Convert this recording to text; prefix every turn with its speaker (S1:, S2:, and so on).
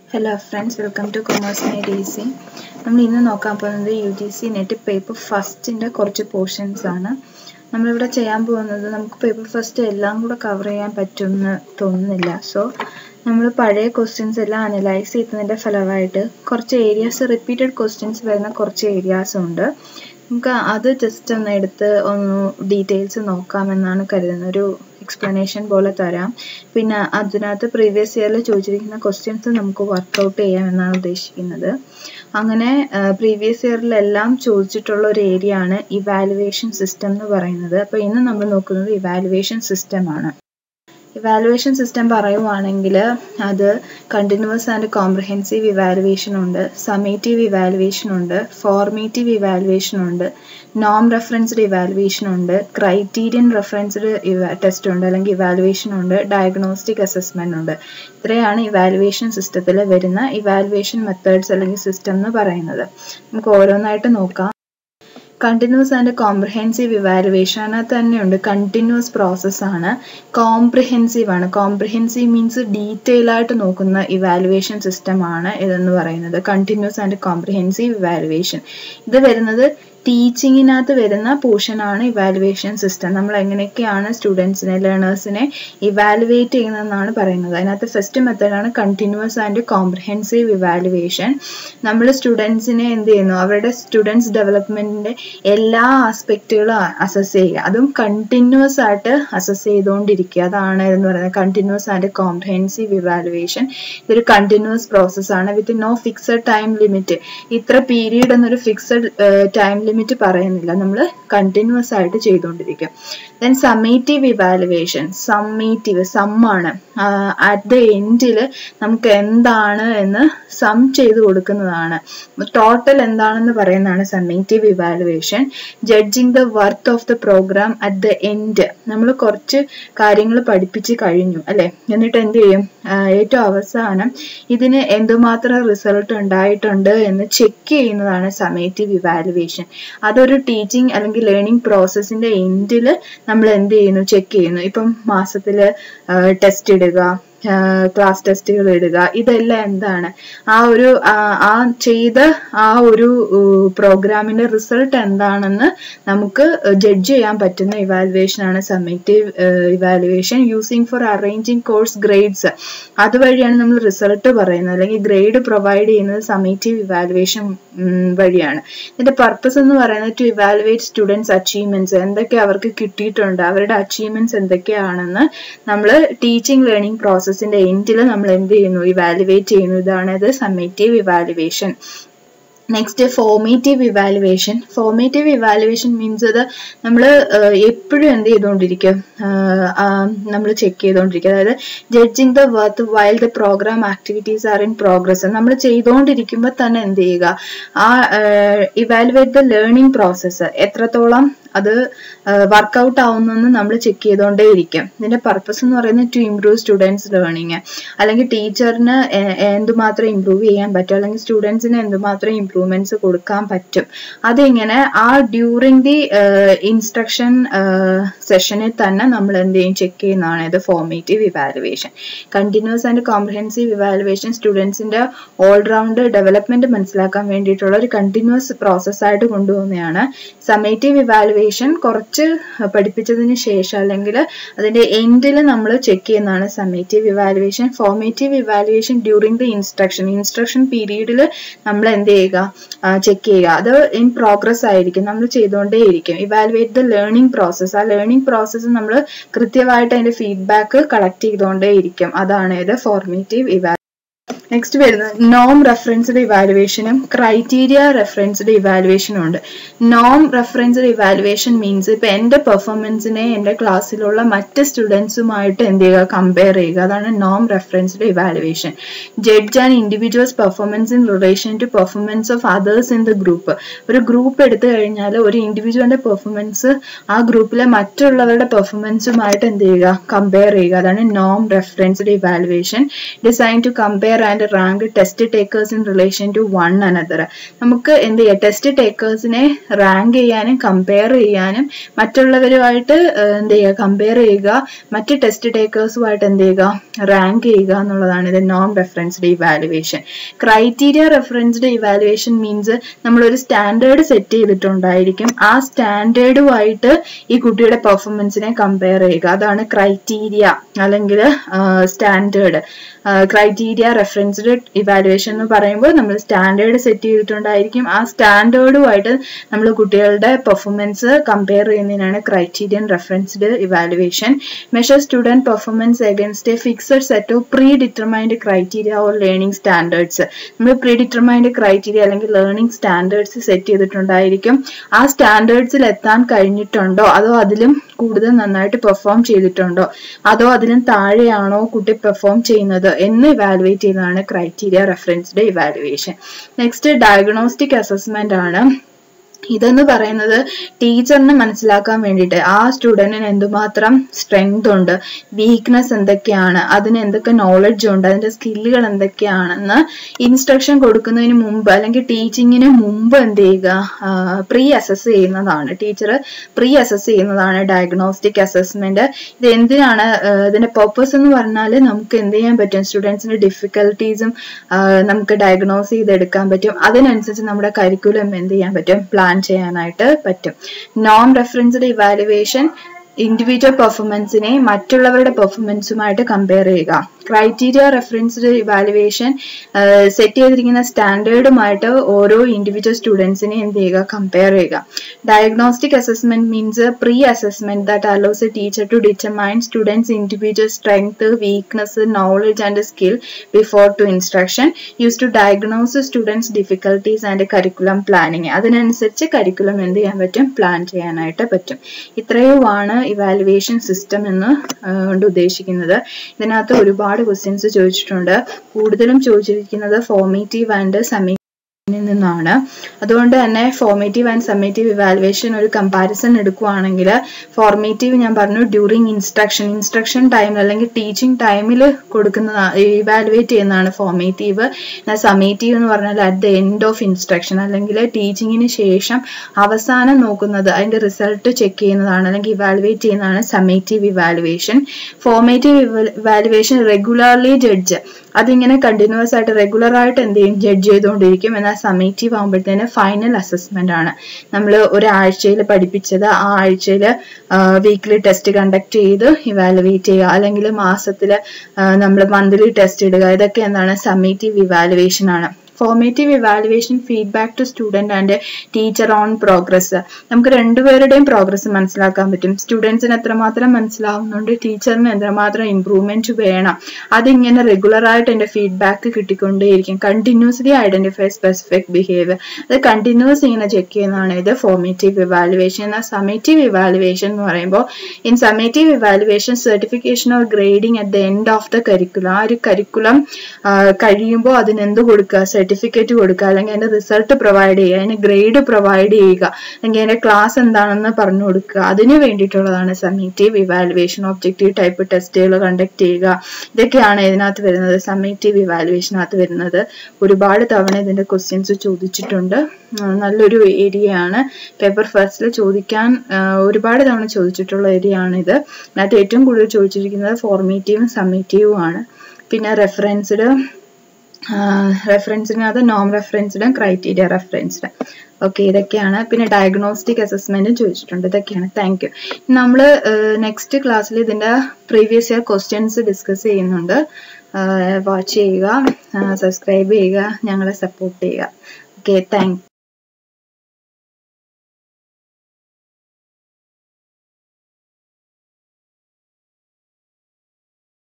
S1: hello friends welcome to commerce made easy നമ്മൾ ഇന്ന് നോക്കാൻ പോകുന്നത് U G C NET paper ഫസ്റ്റിൻ്റെ കുറച്ച് പോർഷൻസ് ആണ് നമ്മളിവിടെ ചെയ്യാൻ പോകുന്നത് നമുക്ക് പേപ്പർ ഫസ്റ്റ് എല്ലാം കൂടെ കവർ ചെയ്യാൻ പറ്റുമെന്ന് തോന്നുന്നില്ല സോ നമ്മൾ പഴയ ക്വസ്റ്റ്യൻസ് എല്ലാം അനലൈസ് ചെയ്യുന്നതിൻ്റെ ഫലമായിട്ട് കുറച്ച് ഏരിയാസ് റിപ്പീറ്റഡ് ക്വസ്റ്റ്യൻസ് വരുന്ന കുറച്ച് ഏരിയാസ് ഉണ്ട് നമുക്ക് അത് ജസ്റ്റ് ഒന്ന് എടുത്ത് ഒന്ന് ഡീറ്റെയിൽസ് നോക്കാമെന്നാണ് കരുതുന്നത് ഒരു എക്സ്പ്ലനേഷൻ പോലെ തരാം പിന്നെ അതിനകത്ത് പ്രീവിയസ് ഇയറിൽ ചോദിച്ചിരിക്കുന്ന ക്വസ്റ്റ്യൻസ് നമുക്ക് വർക്കൗട്ട് ചെയ്യാമെന്നാണ് ഉദ്ദേശിക്കുന്നത് അങ്ങനെ പ്രീവിയസ് ഇയറിലെല്ലാം ചോദിച്ചിട്ടുള്ള ഒരു ഏരിയ ആണ് ഇവാലുവേഷൻ സിസ്റ്റം എന്ന് പറയുന്നത് അപ്പോൾ ഇന്ന് നമ്മൾ നോക്കുന്നത് ഇവാലുവേഷൻ സിസ്റ്റം ആണ് ഇവാലുവേഷൻ സിസ്റ്റം പറയുവാണെങ്കിൽ അത് കണ്ടിന്യൂസ് ആൻഡ് കോംപ്രഹെൻസീവ് ഇവാലുവേഷൻ ഉണ്ട് സമേറ്റീവ് ഇവാലുവേഷൻ ഉണ്ട് ഫോർമേറ്റീവ് ഇവാലുവേഷൻ ഉണ്ട് നോം റെഫറൻസ്ഡ് ഇവാലുവേഷൻ ഉണ്ട് ക്രൈറ്റീരിയൻ റെഫറൻസ്ഡ് ടെസ്റ്റ് ഉണ്ട് അല്ലെങ്കിൽ ഇവാലുവേഷൻ ഉണ്ട് ഡയഗ്നോസ്റ്റിക് അസസ്മെന്റ് ഉണ്ട് ഇത്രയാണ് ഇവാലുവേഷൻ സിസ്റ്റത്തിൽ വരുന്ന ഇവാലുവേഷൻ മെത്തേഡ്സ് അല്ലെങ്കിൽ സിസ്റ്റം എന്ന് പറയുന്നത് നമുക്ക് ഓരോന്നായിട്ട് നോക്കാം കണ്ടിന്യൂസ് ആൻഡ് കോംപ്രഹെൻസീവ് ഇവാലുവേഷൻ അതിനകത്ത് തന്നെയുണ്ട് കണ്ടിന്യൂസ് പ്രോസസ് ആണ് കോംപ്രിഹെൻസീവ് ആണ് കോംപ്രിഹെൻസീവ് മീൻസ് ഡീറ്റെയിൽ ആയിട്ട് നോക്കുന്ന ഇവാലുവേഷൻ സിസ്റ്റം ആണ് ഇതെന്ന് പറയുന്നത് കണ്ടിന്യൂസ് ആൻഡ് കോംപ്രിഹെൻസീവ് ഇവാലുവേഷൻ ഇത് വരുന്നത് ടീച്ചിങ്ങിനകത്ത് വരുന്ന പോർഷനാണ് ഇവാലുവേഷൻ സിസ്റ്റം നമ്മൾ എങ്ങനെയൊക്കെയാണ് സ്റ്റുഡൻസിനെ ലേണേഴ്സിനെ ഇവാലുവേറ്റ് ചെയ്യുന്നതെന്നാണ് പറയുന്നത് അതിനകത്ത് ഫസ്റ്റ് മെത്തേഡാണ് കണ്ടിന്യൂസ് ആൻഡ് കോംപ്രഹെൻസീവ് ഇവാലുവേഷൻ നമ്മൾ സ്റ്റുഡൻസിനെ എന്ത് ചെയ്യുന്നു അവരുടെ സ്റ്റുഡൻസ് ഡെവലപ്മെന്റിന്റെ എല്ലാ ആസ്പെക്റ്റുകളും അസസ് ചെയ്യുക അതും കണ്ടിന്യൂസ് ആയിട്ട് അസസ് ചെയ്തുകൊണ്ടിരിക്കുക അതാണ് എന്ന് പറയുന്നത് കണ്ടിന്യൂസ് ആൻഡ് കോംപ്രഹെൻസീവ് ഇവാലുവേഷൻ ഇതൊരു കണ്ടിന്യൂസ് പ്രോസസ് ആണ് with no fixed time limit ഇത്ര പീരീഡ് എന്നൊരു ഫിക്സഡ് ടൈം ലിമിറ്റ് പറയുന്നില്ല നമ്മൾ കണ്ടിന്യൂസ് ആയിട്ട് ചെയ്തുകൊണ്ടിരിക്കും ദെൻ സമ്മേറ്റീവ് ഇവാലുവേഷൻ സമ്മേറ്റീവ് സമ്മാണ് അറ്റ് ദ എൻഡിൽ നമുക്ക് എന്താണ് എന്ന് സം ചെയ്ത് കൊടുക്കുന്നതാണ് ടോട്ടൽ എന്താണെന്ന് പറയുന്നതാണ് summative evaluation judging the worth of the program at the end നമ്മൾ കുറച്ച് കാര്യങ്ങൾ പഠിപ്പിച്ച് കഴിഞ്ഞു അല്ലെ എന്നിട്ട് എന്ത് ചെയ്യും ഏറ്റവും അവസാനം ഇതിന് എന്തുമാത്രം റിസൾട്ട് ഉണ്ടായിട്ടുണ്ട് എന്ന് ചെക്ക് ചെയ്യുന്നതാണ് സമേറ്റീവ് ഇവാലുവേഷൻ അതൊരു ടീച്ചിങ് അല്ലെങ്കിൽ ലേണിംഗ് പ്രോസസ്സിന്റെ എൻഡിൽ നമ്മൾ എന്ത് ചെയ്യുന്നു ചെക്ക് ചെയ്യുന്നു ഇപ്പം മാസത്തിൽ ടെസ്റ്റ് ഇടുക ക്ലാസ് ടെസ്റ്റുകൾ ഇടുക ഇതെല്ലാം എന്താണ് ആ ഒരു ആ ചെയ്ത ആ ഒരു പ്രോഗ്രാമിന്റെ റിസൾട്ട് എന്താണെന്ന് നമുക്ക് ജഡ്ജ് ചെയ്യാൻ പറ്റുന്ന ഇവാലുവേഷൻ ആണ് summative evaluation using for arranging course grades അതുവഴിയാണ് നമ്മൾ റിസൾട്ട് പറയുന്നത് അല്ലെങ്കിൽ ഗ്രേഡ് പ്രൊവൈഡ് ചെയ്യുന്നത് സമ്മേറ്റീവ് ഇവാലുവേഷൻ വഴിയാണ് ഇതിന്റെ പർപ്പസ് എന്ന് പറയുന്നത് ടു ഇവാലുവേറ്റ് സ്റ്റുഡൻസ് അച്ചീവ്മെന്റ്സ് എന്തൊക്കെ അവർക്ക് കിട്ടിയിട്ടുണ്ട് അവരുടെ അച്ചീവ്മെന്റ്സ് എന്തൊക്കെയാണെന്ന് നമ്മൾ ടീച്ചിങ് ലേണിംഗ് പ്രോസസ് പ്രോസസ്സിന്റെ എൻഡിൽ നമ്മൾ എന്ത് ചെയ്യുന്നു ഇവാലുവേറ്റ് ചെയ്യുന്നു ഇതാണ് ഇത് summative evaluation next formative evaluation formative evaluation means അത് നമ്മൾ എപ്പോഴും എന്ത് ചെയ്തുകൊണ്ടിരിക്കും നമ്മൾ ചെക്ക് ചെയ്തുകൊണ്ടിരിക്കും അതായത് judging the worth while the program activities are in progress നമ്മൾ ചെയ്തുകൊണ്ടിരിക്കുമ്പോൾ തന്നെ എന്ത് ചെയ്യുക ആ ഇവാലുവേറ്റ് ദ ലേണിംഗ് പ്രോസസ്സ് എത്രത്തോളം അത് വർക്കൗട്ട് ആവുന്നെന്ന് നമ്മൾ ചെക്ക് ചെയ്തുകൊണ്ടേ ഇരിക്കും ഇതിന്റെ പർപ്പസ് എന്ന് പറയുന്നത് ടു ഇംപ്രൂവ് സ്റ്റുഡൻസ് ലേണിംഗ് അല്ലെങ്കിൽ ടീച്ചറിന് എന്തുമാത്രം ഇംപ്രൂവ് ചെയ്യാൻ പറ്റും അല്ലെങ്കിൽ സ്റ്റുഡൻസിന് എന്തുമാത്രം ഇംപ്രൂവ്മെന്റ്സ് കൊടുക്കാൻ പറ്റും അതിങ്ങനെ ആ ഡ്യൂറിങ് ദി ഇൻസ്ട്രക്ഷൻ സെഷനിൽ തന്നെ നമ്മൾ എന്ത് ചെയ്യും ചെക്ക് ചെയ്യുന്നതാണ് ഇത് formative evaluation continuous and comprehensive evaluation സ്റ്റുഡൻസിന്റെ ഓൾറൗണ്ട് ഡെവലപ്മെന്റ് മനസ്സിലാക്കാൻ വേണ്ടിയിട്ടുള്ള ഒരു കണ്ടിന്യൂസ് പ്രോസസ്സായിട്ട് കൊണ്ടുപോകുന്നതാണ് സമേറ്റീവ് ഇവാലുവേഷൻ ഇവാലുവേഷൻ കുറച്ച് പഠിപ്പിച്ചതിന് ശേഷം അല്ലെങ്കിൽ അതിന്റെ എൻഡിൽ നമ്മൾ ചെക്ക് ചെയ്യുന്നതാണ് summative evaluation formative evaluation during the instruction instruction പീരീഡിൽ നമ്മൾ എന്ത് ചെയ്യുക ചെക്ക് ചെയ്യുക അത് ഇൻ പ്രോഗ്രസ് ആയിരിക്കും നമ്മൾ ചെയ്തുകൊണ്ടേയിരിക്കും ഇവാലുവേറ്റ് ദ ലേണിംഗ് പ്രോസസ്സ് ആ ലേണിംഗ് പ്രോസസ്സ് നമ്മൾ കൃത്യമായിട്ട് അതിന്റെ ഫീഡ്ബാക്ക് കളക്ട് ചെയ്തുകൊണ്ടേയിരിക്കും അതാണ് ഇത് ഫോർമേറ്റീവ് ഇവാ നെക്സ്റ്റ് വരുന്നത് നോം റെഫറൻസ്ഡ് ഇവാലുവേഷനും ക്രൈറ്റീരിയ റെഫറൻസ്ഡ് ഇവാലുവേഷനും ഉണ്ട് നോം റെഫറൻസ്ഡ് ഇവാലുവേഷൻ മീൻസ് ഇപ്പൊ എന്റെ പെർഫോമൻസിനെ എന്റെ ക്ലാസ്സിലുള്ള മറ്റ് സ്റ്റുഡൻസുമായിട്ട് എന്ത് ചെയ്യുക കമ്പയർ ചെയ്യുക അതാണ് നോം referenced evaluation judge and individuals performance in relation to performance of others in the group ഒരു ഗ്രൂപ്പ് എടുത്തു കഴിഞ്ഞാൽ ഒരു ഇൻഡിവിജ്വലിന്റെ പെർഫോമൻസ് ആ ഗ്രൂപ്പിലെ മറ്റുള്ളവരുടെ പെർഫോമൻസുമായിട്ട് എന്ത് ചെയ്യുക കമ്പയർ ചെയ്യുക അതാണ് നോം referenced evaluation design to compare and and rank test takers in relation to one another നമുക്ക് എന്ത് ചെയ്യാം ടെസ്റ്റ് ടേക്കേഴ്സിനെ റാങ്ക് ചെയ്യാനും കമ്പയർ ചെയ്യാനും മറ്റുള്ളവരുമായിട്ട് എന്ത് ചെയ്യുക കമ്പയർ ചെയ്യുക മറ്റ് ടെസ്റ്റ് ടേക്കേഴ്സുമായിട്ട് എന്ത് ചെയ്യുക റാങ്ക് ചെയ്യുക എന്നുള്ളതാണ് ഇത് non referenced evaluation criteria referenced evaluation means നമ്മളൊരു സ്റ്റാൻഡേർഡ് സെറ്റ് ചെയ്തിട്ടുണ്ടായിരിക്കും ആ സ്റ്റാൻഡേർഡുമായിട്ട് ഈ കുട്ടിയുടെ പെർഫോമൻസിനെ കമ്പയർ ചെയ്യുക അതാണ് ക്രൈറ്റീരിയ അല്ലെങ്കിൽ സ്റ്റാൻഡേർഡ് ക്രൈറ്റീരിയ റെഫറൻസ്ഡ് ഇവാലുവേഷൻ എന്ന് പറയുമ്പോൾ നമ്മൾ സ്റ്റാൻഡേർഡ് സെറ്റ് ചെയ്തിട്ടുണ്ടായിരിക്കും ആ സ്റ്റാൻഡേർഡുമായിട്ട് നമ്മൾ കുട്ടികളുടെ പെർഫോമൻസ് കമ്പയർ ചെയ്യുന്നതിനാണ് criterion referenced evaluation measure student performance against a fixed set of predetermined criteria or learning standards നമ്മൾ പ്രീ ഡിറ്റർമൈൻഡ് ക്രൈറ്റീരിയ അല്ലെങ്കിൽ ലേണിംഗ് സ്റ്റാൻഡേർഡ്സ് സെറ്റ് ചെയ്തിട്ടുണ്ടായിരിക്കും ആ സ്റ്റാൻഡേർഡ്സിൽ എത്താൻ കഴിഞ്ഞിട്ടുണ്ടോ അതോ അതിലും കൂടുതൽ നന്നായിട്ട് പെർഫോം ചെയ്തിട്ടുണ്ടോ അതോ അതിലും താഴെയാണോ കുട്ടി പെർഫോം ചെയ്യുന്നത് എന്ന് ഇവാലുവേറ്റ് ചെയ്യുന്നതാണ് criteria referenced evaluation next diagnostic assessment ആണ് ഇതെന്ന് പറയുന്നത് ടീച്ചറിന് മനസ്സിലാക്കാൻ വേണ്ടിയിട്ട് ആ സ്റ്റുഡൻറ്റിന് എന്തുമാത്രം സ്ട്രെങ്ത് ഉണ്ട് വീക്ക്നെസ് എന്തൊക്കെയാണ് അതിന് എന്തൊക്കെ നോളജ് ഉണ്ട് അതിന്റെ സ്കില്ലുകൾ എന്തൊക്കെയാണെന്ന് ഇൻസ്ട്രക്ഷൻ കൊടുക്കുന്നതിന് മുമ്പ് അല്ലെങ്കിൽ ടീച്ചിങ്ങിന് മുമ്പ് എന്ത് ചെയ്യുക പ്രീ അസസ് ചെയ്യുന്നതാണ് ടീച്ചർ പ്രീ അസസ് ചെയ്യുന്നതാണ് ഡയഗ്നോസ്റ്റിക് അസസ്മെന്റ് ഇത് എന്തിനാണ് ഇതിന്റെ പർപ്പസ് എന്ന് പറഞ്ഞാൽ നമുക്ക് എന്ത് ചെയ്യാൻ പറ്റും സ്റ്റുഡൻസിന്റെ ഡിഫിക്കൽട്ടീസും നമുക്ക് ഡയഗ്നോസ് ചെയ്തെടുക്കാൻ പറ്റും അതിനനുസരിച്ച് നമ്മുടെ കരിക്കുലം എന്ത് ചെയ്യാൻ പറ്റും പ്ലാൻ ചെയ്യാനായിട്ട് പറ്റും നോൺ റെഫറൻസ്ഡ് ഇവാലുവേഷൻ ഇൻഡിവിജ്വൽ പെർഫോമൻസിനെ മറ്റുള്ളവരുടെ പെർഫോമൻസുമായിട്ട് കമ്പയർ ചെയ്യുക ക്രൈറ്റീരിയ റെഫറൻസ്ഡ് ഇവാലുവേഷൻ സെറ്റ് ചെയ്തിരിക്കുന്ന സ്റ്റാൻഡേർഡുമായിട്ട് ഓരോ ഇൻഡിവിജ്വൽ സ്റ്റുഡൻസിനെ എന്ത് ചെയ്യുക കമ്പയർ ചെയ്യുക diagnostic assessment means pre assessment that allows a teacher to determine students individual strength weakness knowledge and skill before to instruction use to diagnose students difficulties and curriculum planning അതിനനുസരിച്ച് curriculum എന്ത് ചെയ്യാൻ പറ്റും plan ചെയ്യാനായിട്ട് പറ്റും ഇത്രയുമാണ് evaluation system എന്ന് കൊണ്ട് ഉദ്ദേശിക്കുന്നത് ഇതിനകത്ത് ഒരുപാട് ക്വസ്റ്റ്യൻസ് ചോദിച്ചിട്ടുണ്ട് കൂടുതലും ചോദിച്ചിരിക്കുന്നത് ഫോമേറ്റീവ് ആൻഡ് സമി നിന്നാണ് അതുകൊണ്ട് തന്നെ ഫോമേറ്റീവ് ആൻഡ് സമ്മേറ്റീവ് ഇവാലുവേഷൻ ഒരു കമ്പാരിസൺ എടുക്കുവാണെങ്കിൽ ഫോർമേറ്റീവ് ഞാൻ പറഞ്ഞു ഡ്യൂറിങ് ഇൻസ്ട്രക്ഷൻ ഇൻസ്ട്രക്ഷൻ ടൈമിൽ അല്ലെങ്കിൽ ടീച്ചിങ് ടൈമിൽ കൊടുക്കുന്ന ഇവാലുവേറ്റ് ചെയ്യുന്നതാണ് ഫോമേറ്റീവ് എന്നാൽ സമ്മേറ്റീവ് എന്ന് പറഞ്ഞാൽ at the end of instruction അല്ലെങ്കിൽ ടീച്ചിങ്ങിന് ശേഷം അവസാനം നോക്കുന്നത് അതിന്റെ റിസൾട്ട് ചെക്ക് ചെയ്യുന്നതാണ് അല്ലെങ്കിൽ ഇവാലുവേറ്റ് ചെയ്യുന്നതാണ് summative evaluation formative evaluation regularly judge അതിങ്ങനെ കണ്ടിന്യൂസ് ആയിട്ട് റെഗുലർ ആയിട്ട് എന്ത് ചെയ്യും ജഡ്ജ് ചെയ്തുകൊണ്ടിരിക്കും എന്നാൽ സമ്മേറ്റീവ് ആകുമ്പോഴത്തേന് ഫൈനൽ അസസ്മെന്റ് ആണ് നമ്മൾ ഒരാഴ്ചയിൽ പഠിപ്പിച്ചത് ആ ആഴ്ചയിൽ വീക്ക്ലി ടെസ്റ്റ് കണ്ടക്ട് ചെയ്ത് ഇവാലുവേറ്റ് ചെയ്യുക അല്ലെങ്കിൽ മാസത്തിൽ നമ്മൾ മന്ത്ലി ടെസ്റ്റ് ഇടുക ഇതൊക്കെ എന്താണ് സമ്മേറ്റീവ് ഇവാലുവേഷൻ ആണ് formative evaluation feedback to student and teacher on progress നമുക്ക് രണ്ടുപേരുടെയും പ്രോഗ്രസ് മനസ്സിലാക്കാൻ പറ്റും സ്റ്റുഡൻസിന് എത്രമാത്രം മനസ്സിലാവുന്നുണ്ട് ടീച്ചറിന് എത്രമാത്രം ഇമ്പ്രൂവ്മെന്റ് വേണം അതിങ്ങനെ റെഗുലർ ആയിട്ട് എൻ്റെ ഫീഡ്ബാക്ക് കിട്ടിക്കൊണ്ടേയിരിക്കും കണ്ടിന്യൂസ്ലി ഐഡന്റിഫൈ സ്പെസിഫിക് ബിഹേവിയർ അത് കണ്ടിന്യൂസ് ഇങ്ങനെ ചെക്ക് ചെയ്യുന്നതാണ് ഇത് ഫോർമേറ്റീവ് ഇവാലുവേഷൻ എന്നാൽ സമേറ്റീവ് ഇവാലുവേഷൻ എന്ന് പറയുമ്പോൾ in summative evaluation certification or grading at the end of the curriculum ആ ഒരു കരിക്കുലം കഴിയുമ്പോൾ അതിന് എന്ത് കൊടുക്കുക സർട്ടിഫിക്കറ്റ് കൊടുക്കുക അല്ലെങ്കിൽ അതിന്റെ റിസൾട്ട് പ്രൊവൈഡ് ചെയ്യുക അതിന് ഗ്രേഡ് പ്രൊവൈഡ് ചെയ്യുക അല്ലെങ്കിൽ അതിന്റെ ക്ലാസ് എന്താണെന്ന് പറഞ്ഞു കൊടുക്കുക അതിന് വേണ്ടിയിട്ടുള്ളതാണ് സമ്മേറ്റീവ് ഇവാലുവേഷൻ ഒബ്ജക്റ്റീവ് ടൈപ്പ് ടെസ്റ്റുകൾ കണ്ടക്ട് ചെയ്യുക ഇതൊക്കെയാണ് ഇതിനകത്ത് വരുന്നത് സമ്മേറ്റീവ് ഇവാലുവേഷനകത്ത് വരുന്നത് ഒരുപാട് തവണ ഇതിന്റെ ക്വസ്റ്റ്യൻസ് ചോദിച്ചിട്ടുണ്ട് നല്ലൊരു ഏരിയ ആണ് പേപ്പർ ഫസ്റ്റിൽ ചോദിക്കാൻ ഒരുപാട് തവണ ചോദിച്ചിട്ടുള്ള ഏരിയ ആണ് ഇത് അതിനകത്ത് ഏറ്റവും കൂടുതൽ ചോദിച്ചിരിക്കുന്നത് ഫോർമേറ്റീവും സമ്മേറ്റീവും ആണ് പിന്നെ റെഫറൻസ്ഡ് റെഫറൻസിനകത്ത് നോം റെഫറൻസ്ഡും ക്രൈറ്റീരിയ റെഫറൻസ്ഡ് ഓക്കെ ഇതൊക്കെയാണ് പിന്നെ ഡയഗ്നോസ്റ്റിക് അസസ്മെന്റും ചോദിച്ചിട്ടുണ്ട് ഇതൊക്കെയാണ് താങ്ക് യു നമ്മൾ നെക്സ്റ്റ് ക്ലാസ്സിൽ ഇതിന്റെ പ്രീവിയസ് ഇയർ ക്വസ്റ്റ്യൻസ് ഡിസ്കസ് ചെയ്യുന്നുണ്ട് വാച്ച് ചെയ്യുക സബ്സ്ക്രൈബ് ചെയ്യുക ഞങ്ങളെ സപ്പോർട്ട് ചെയ്യുക ഓക്കെ താങ്ക്